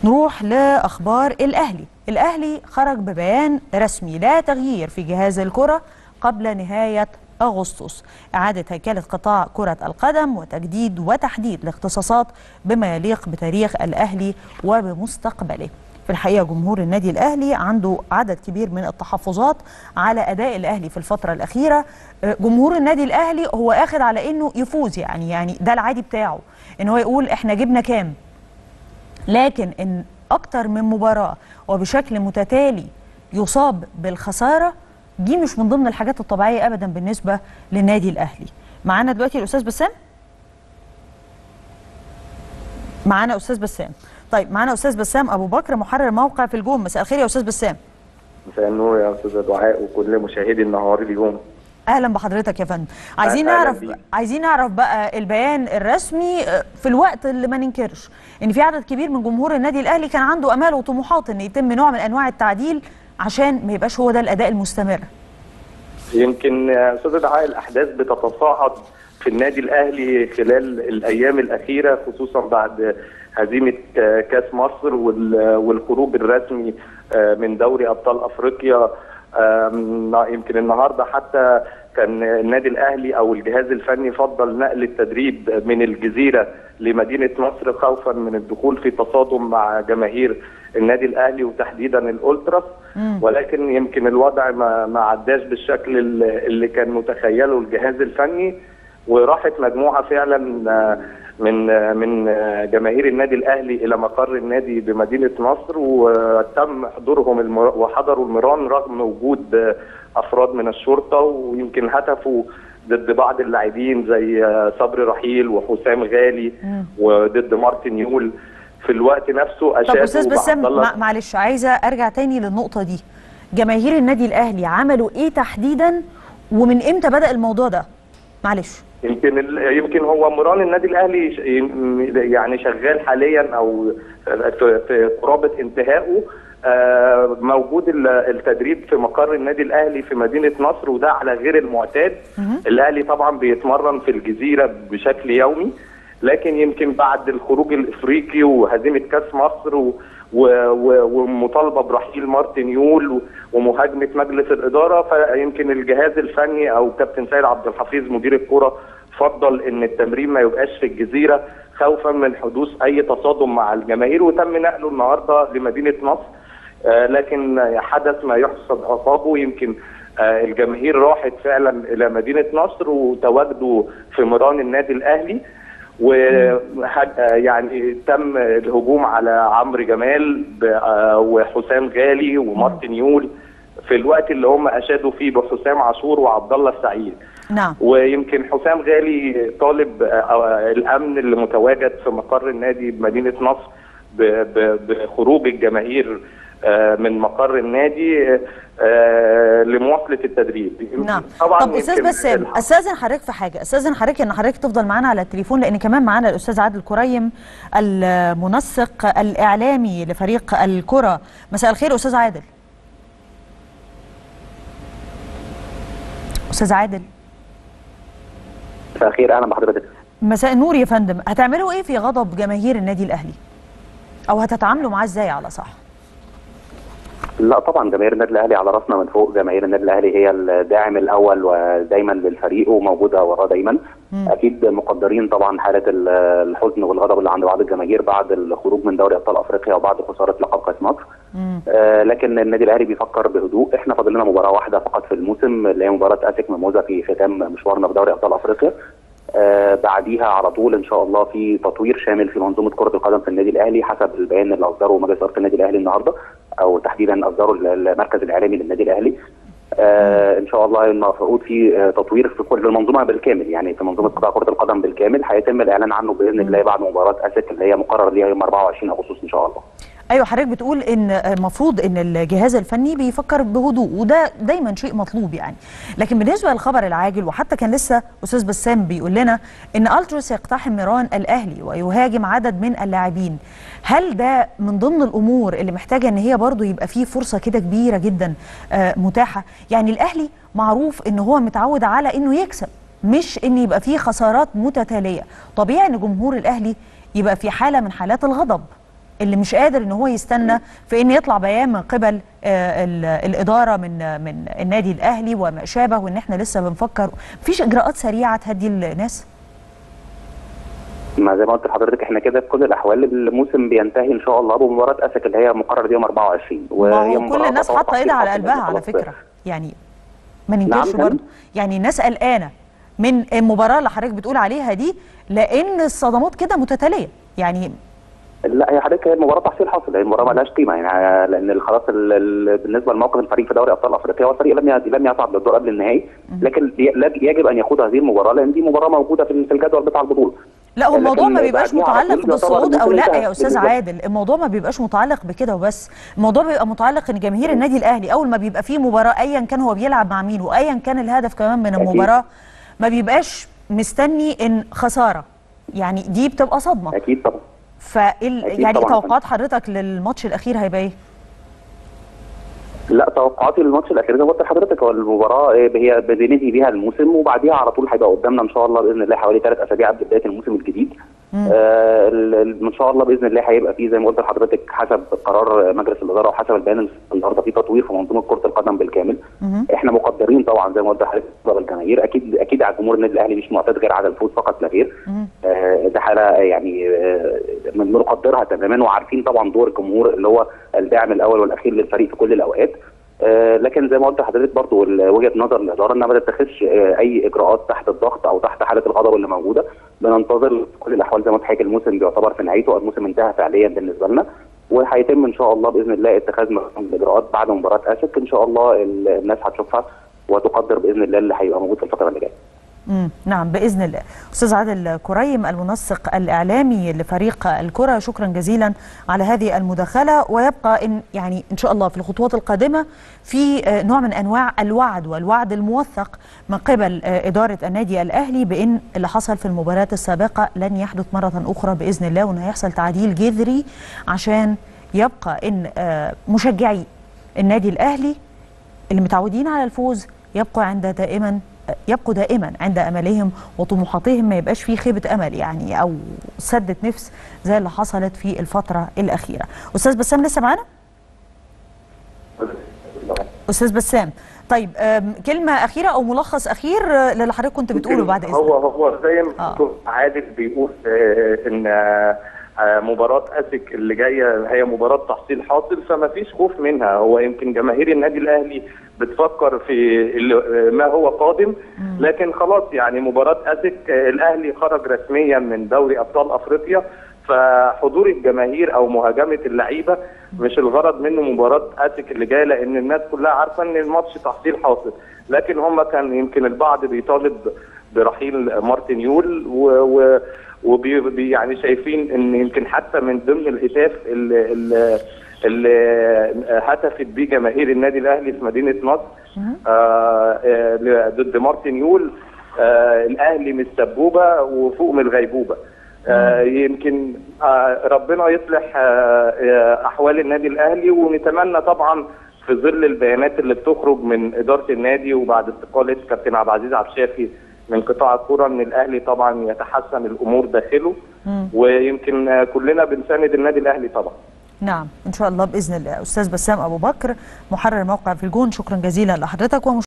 نروح لاخبار الاهلي الاهلي خرج ببيان رسمي لا تغيير في جهاز الكره قبل نهايه اغسطس اعاده هيكله قطاع كره القدم وتجديد وتحديد الاختصاصات بما يليق بتاريخ الاهلي وبمستقبله في الحقيقه جمهور النادي الاهلي عنده عدد كبير من التحفظات على اداء الاهلي في الفتره الاخيره جمهور النادي الاهلي هو اخذ على انه يفوز يعني يعني ده العادي بتاعه ان هو يقول احنا جبنا كام لكن ان اكتر من مباراه وبشكل متتالي يصاب بالخساره دي مش من ضمن الحاجات الطبيعيه ابدا بالنسبه للنادي الاهلي معانا دلوقتي الاستاذ بسام معانا استاذ بسام طيب معانا استاذ بسام ابو بكر محرر موقع في الجون مساء الخير يا استاذ بسام مساء النور يا استاذه دعاء وكل مشاهدي النهار اليوم اهلا بحضرتك يا فندم عايزين نعرف عايزين نعرف بقى البيان الرسمي في الوقت اللي ما ننكرش ان في عدد كبير من جمهور النادي الاهلي كان عنده امال وطموحات ان يتم نوع من انواع التعديل عشان ما يبقاش هو ده الاداء المستمر يمكن يا استاذه دعاء الاحداث بتتصاعد في النادي الاهلي خلال الايام الاخيره خصوصا بعد هزيمه كاس مصر والخروج الرسمي من دوري ابطال افريقيا يمكن النهارده حتى كان النادي الاهلي او الجهاز الفني فضل نقل التدريب من الجزيره لمدينه نصر خوفا من الدخول في تصادم مع جماهير النادي الاهلي وتحديدا الالتراس ولكن يمكن الوضع ما ما عداش بالشكل اللي كان متخيله الجهاز الفني وراحت مجموعه فعلا من من جماهير النادي الاهلي الى مقر النادي بمدينه نصر وتم حضورهم المر... وحضروا المران رغم وجود افراد من الشرطه ويمكن هتفوا ضد بعض اللاعبين زي صبري رحيل وحسام غالي وضد مارتن يول في الوقت نفسه اشادوا طب استاذ بسام معلش عايزه ارجع تاني للنقطه دي جماهير النادي الاهلي عملوا ايه تحديدا ومن امتى بدا الموضوع ده معلش يمكن يمكن هو مران النادي الاهلي يعني شغال حاليا او في قرابه انتهائه موجود التدريب في مقر النادي الاهلي في مدينه نصر وده على غير المعتاد الاهلي طبعا بيتمرن في الجزيره بشكل يومي لكن يمكن بعد الخروج الافريقي وهزيمه كاس مصر و ومطالبه برحيل مارتن يول ومهاجمه مجلس الاداره فيمكن الجهاز الفني او كابتن سيد عبد الحفيظ مدير الكره فضل ان التمرين ما يبقاش في الجزيره خوفا من حدوث اي تصادم مع الجماهير وتم نقله النهارده لمدينه نصر آه لكن حدث ما يحصد عقابه يمكن آه الجماهير راحت فعلا الى مدينه نصر وتواجدوا في مران النادي الاهلي ويعني تم الهجوم على عمرو جمال وحسام غالي ومارتن يول في الوقت اللي هم اشادوا فيه بحسام عاشور وعبد الله السعيد نعم ويمكن حسام غالي طالب الامن اللي متواجد في مقر النادي بمدينه نصر بخروج الجماهير من مقر النادي لمواصله التدريب نعم طبعا طب استاذ بسام استاذن حضرتك في حاجه استاذن حضرتك ان حضرتك تفضل معانا على التليفون لان كمان معانا الاستاذ عادل كريم المنسق الاعلامي لفريق الكره مساء الخير استاذ عادل استاذ عادل مساء الخير اهلا بحضرتك مساء النور يا فندم هتعملوا ايه في غضب جماهير النادي الاهلي او هتتعاملوا معاه ازاي على صح لا طبعا جماهير النادي الاهلي على راسنا من فوق جماهير النادي الاهلي هي الداعم الاول ودايما للفريق وموجوده وراه دايما مم. اكيد مقدرين طبعا حاله الحزن والغضب اللي عند بعض الجماهير بعد الخروج من دوري ابطال افريقيا وبعد خساره لقب كاس مصر آه لكن النادي الاهلي بيفكر بهدوء احنا فاضل لنا مباراه واحده فقط في الموسم اللي هي مباراه اسك ميموزا في ختام مشوارنا في دوري ابطال افريقيا آه بعديها على طول ان شاء الله في تطوير شامل في منظومه كره القدم في النادي الاهلي حسب البيان اللي اصدره مجلس اداره النادي الاهلي النهارده او تحديدا اصدروا المركز الاعلامي للنادي الاهلي آه ان شاء الله المفروض في آه تطوير في كل المنظومه بالكامل يعني في منظومه قطاع كره القدم بالكامل هيتم الاعلان عنه باذن الله بعد مباراه اسك اللي هي مقرر ليها يوم 24 اغسطس ان شاء الله ايوه حضرتك بتقول ان المفروض ان الجهاز الفني بيفكر بهدوء وده دايما شيء مطلوب يعني لكن بالنسبه للخبر العاجل وحتى كان لسه استاذ بسام بيقول لنا ان التروس يقتحم ميران الاهلي ويهاجم عدد من اللاعبين هل ده من ضمن الامور اللي محتاجه ان هي برضو يبقى فيه فرصه كده كبيره جدا متاحه يعني الاهلي معروف ان هو متعود على انه يكسب مش ان يبقى فيه خسارات متتاليه طبيعي ان جمهور الاهلي يبقى في حاله من حالات الغضب اللي مش قادر ان هو يستنى في ان يطلع بيان من قبل آه، ال- الاداره من من النادي الاهلي وما شابه وان احنا لسه بنفكر مفيش اجراءات سريعه تهدي الناس ما زي ما قلت لحضرتك احنا كده في كل الاحوال الموسم بينتهي ان شاء الله بمباراه اسك اللي هي مقرر يوم 24 ما هو كل مباراة الناس تعتبر حاطه ايدها على تحصيل قلبها حاصل على خلاص. فكره يعني ما ننكرش نعم، برضه يعني الناس قلقانه من المباراه اللي حضرتك بتقول عليها دي لان الصدمات كده متتاليه يعني لا هي حضرتك هي المباراه تحصيل حاصل هي المباراه مالهاش قيمه يعني لان خلاص ال- ال- بالنسبه لموقف الفريق في دوري ابطال افريقيا هو الفريق لم ي- لم يصعد للدور قبل النهائي لكن ي- لا- يجب ان يخوض هذه المباراه لان دي مباراه موجوده في في الجدول بتاع البطوله لا هو الموضوع لكن ما بيبقاش بعديها على متعلق طول يعتبر بالصعود او الموسم لا انتهى يا استاذ بالنسبة- عادل الموضوع ما بيبقاش متعلق بكده وبس الموضوع بيبقى متعلق ان جماهير النادي الاهلي اول ما بيبقى فيه مباراه ايا كان هو بيلعب مع مين وايا كان الهدف كمان من أكيد. المباراه ما بيبقاش مستني ان خساره يعني دي بتبقى صدمه اكيد طبعا فال أكيد يعني طبعاً. توقعات حضرتك للماتش الاخير هيبقى ايه؟ لا توقعاتي للماتش الاخير زي ما قلت لحضرتك هو المباراه آه، هي بننهي بيها الموسم وبعديها على طول هيبقى قدامنا ان شاء الله باذن الله حوالي ثلاث اسابيع قبل بدايه الموسم الجديد آه ال- ال- ان شاء الله باذن الله هيبقى فيه زي ما قلت لحضرتك حسب قرار مجلس الاداره وحسب البيان النهارده في تطوير في منظومه كره القدم بالكامل احنا مقدرين طبعا زي ما قلت لحضرتك بالنسبة للجماهير اكيد اكيد على جمهور النادي الاهلي مش معتاد غير على الفوز فقط لا غير آه ده حاله يعني آه من- بنقدرها تماما وعارفين طبعا دور الجمهور اللي هو الداعم الاول والاخير للفريق في كل الاوقات آه، لكن زي ما قلت لحضرتك برضو ال- وجهه نظر الاداره انها ما تتخذش آه، اي اجراءات تحت الضغط او تحت حاله الغضب اللي موجوده بننتظر في كل الاحوال زي ما قلت لحضرتك الموسم بيعتبر في نهايته الموسم انتهى فعليا بالنسبه لنا وهيتم ان شاء الله باذن الله اتخاذ مجموعة الاجراءات بعد مباراه اسك ان شاء الله ال- الناس هتشوفها وتقدر باذن الله اللي هيبقى موجود في الفتره اللي جايه مم. نعم باذن الله استاذ عادل كريم المنسق الاعلامي لفريق الكره شكرا جزيلا على هذه المداخله ويبقى ان يعني ان شاء الله في الخطوات القادمه في آه، نوع من انواع الوعد والوعد الموثق من قبل آه، اداره النادي الاهلي بان اللي حصل في المباريات السابقه لن يحدث مره اخرى باذن الله وان هيحصل تعديل جذري عشان يبقى ان آه، مشجعي النادي الاهلي اللي متعودين على الفوز يبقوا عند دائما يبقوا دائما عند املهم وطموحاتهم ما يبقاش فيه خيبه امل يعني او سده نفس زي اللي حصلت في الفتره الاخيره. استاذ بسام لسه معانا؟ استاذ بسام طيب أم، كلمه اخيره او ملخص اخير آه، للي حضرتك كنت بتقوله بعد اذنك. هو هو زي ما آه. الدكتور عادل بيقول آه، ان آه، آه، مباراة اسك اللي جايه هي مباراة تحصيل حاصل فما فيش خوف منها هو يمكن جماهير النادي الاهلي بتفكر في ال- ما هو قادم لكن خلاص يعني مباراة اسك آه، الاهلي خرج رسميا من دوري ابطال افريقيا فحضور الجماهير او مهاجمه اللعيبه مش الغرض منه مباراه اسك اللي جايه لان الناس كلها عارفه ان الماتش تحصيل حاصل لكن هم كان يمكن البعض بيطالب برحيل مارتن يول و, و وبي بي- يعني شايفين ان يمكن حتى من ضمن الهتاف اللي, اللي, اللي هتفت بيه جماهير النادي الاهلي في مدينه نصر آه آه ضد مارتن يول آه الاهلي من السبوبه وفوق من الغيبوبه آه يمكن آه ربنا يصلح آه آه احوال النادي الاهلي ونتمنى طبعا في ظل البيانات اللي بتخرج من اداره النادي وبعد استقاله كابتن عبد العزيز عبد الشافي من قطاع الكره ان الاهلي طبعا يتحسن الامور داخله ويمكن آه، كلنا بنساند النادي الاهلي طبعا نعم ان شاء الله باذن الله استاذ بسام ابو بكر محرر موقع في الجون شكرا جزيلا لحضرتك ومش